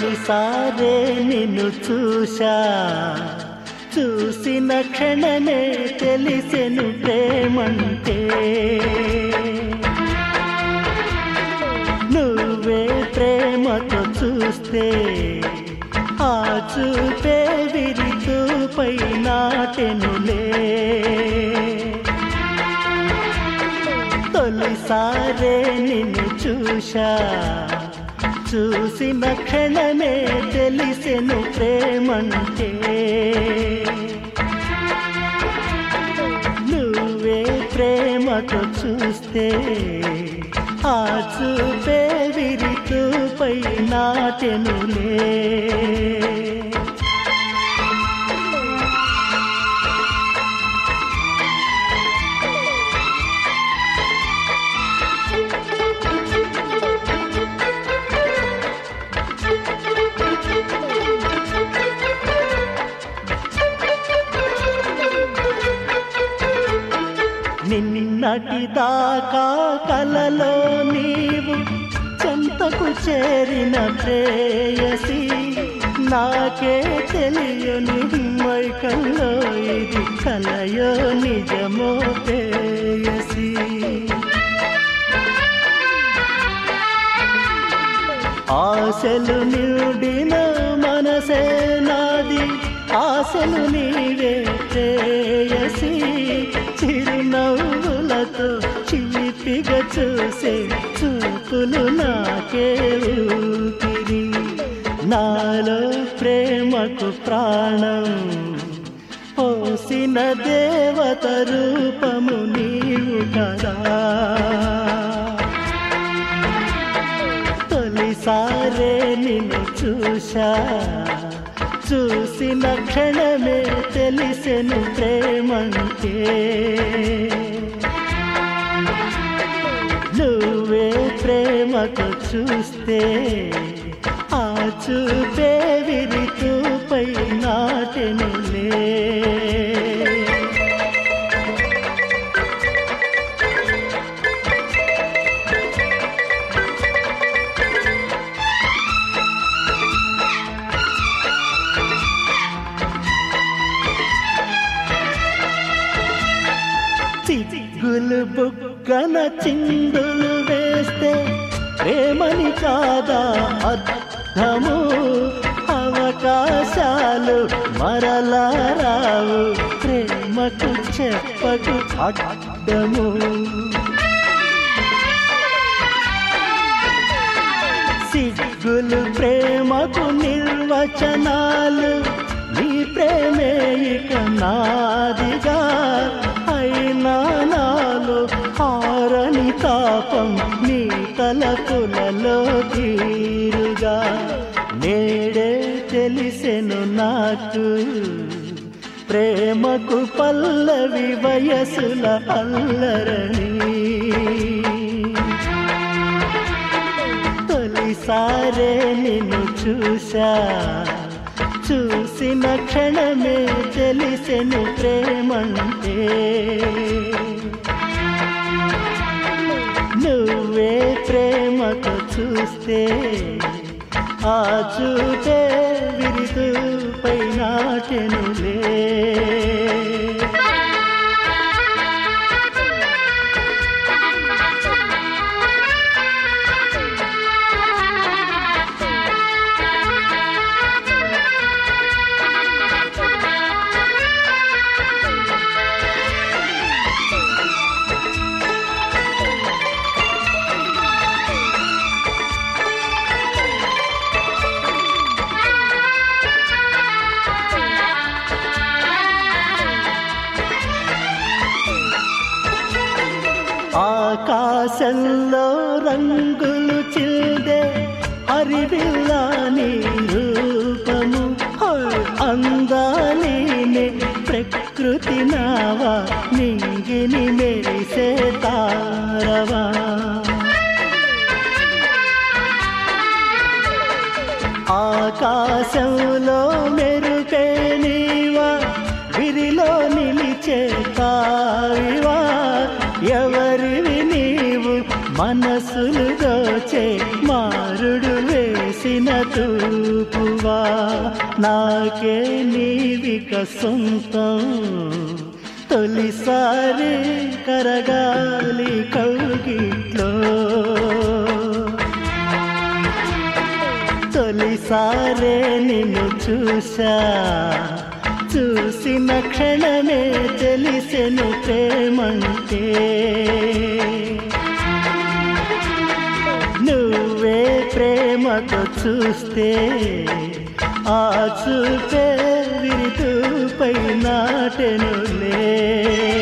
తొలిసారే నిన్ను చూశా చూసిన క్షణమే తెలిసెను ప్రేమంటే నువ్వే ప్రేమతో చూస్తే ఆ చూపే విరితూపై నాటెనులే తొలిసారే నిన్ను చూశా చూసిన క్షణమే తెలిసెను ప్రేమంటే నువ్వే ప్రేమతో చూస్తే ఆ చూపే విరితూపై నాటెనులే నిన్నటి దాకా కలలో నీవు చెంతకు చేరిన ప్రేయసి నాకే తెలియని మైకల్లో ఇది కలయో నిజమో ప్రేయసి ఆశలు నిండిన మనసే నాది ఆశలు నీవే ప్రేయసి చిరునవ్వులతో చిలిపిగా చూసే చూపులు నాకే ఊపిరి నాలో ప్రేమకు ప్రాణం పోసిన దేవత రూపము నీవు కదా తొలిసారే నిన్ను చూశా చూసిన క్షణమే తెలిసెను ప్రేమంటే నువ్వే ప్రేమతో చూస్తే ఆ చూపే విరితూపై నాటెనులే చిగులు బుగ్గన చిందులు వేస్తే ప్రేమని కాదా అర్థము అవకాశాలు మరలా రావు ప్రేమకు చెప్పకు అడ్డము సిగ్గులు ప్రేమకు నిర్వచనాలు నీ ప్రేమే ఇక నాదిగా అయినా నాలో హారని తాపం నీ తలపులలో తీరుగా నేడే తెలిసెను నాకు ప్రేమకు పల్లవి వయసుల అల్లరని తొలిసారే నిన్ను చూశా చూసిన క్షణమే తెలిసెను ప్రేమంటే నువ్వే ప్రేమతో చూస్తే ఆ చూపే విరిదుపై నాటెనులే ఆకాశంలో రంగులు చిల్దే హరివిల్లాని రూపము హోయ్ అందాలినే ప్రకృతి నావా నింగిని మెరిసే తారవా ఆకాశంలో మెరుపే నీవా విరిలో నిలిచే తావివా ఎవరివి నీవు మనసులు దోచే మారుడు వేసిన తూ నాకే నీవిక సొంతం తొలిసారి కరగాలి కౌగిట్లో తొలిసారే నిన్ను చూసా చూసిన క్షణమే తెలిసెను ప్రేమంటే నువ్వే ప్రేమతో చూస్తే ఆ చూపే విరితుపై నాటెనులే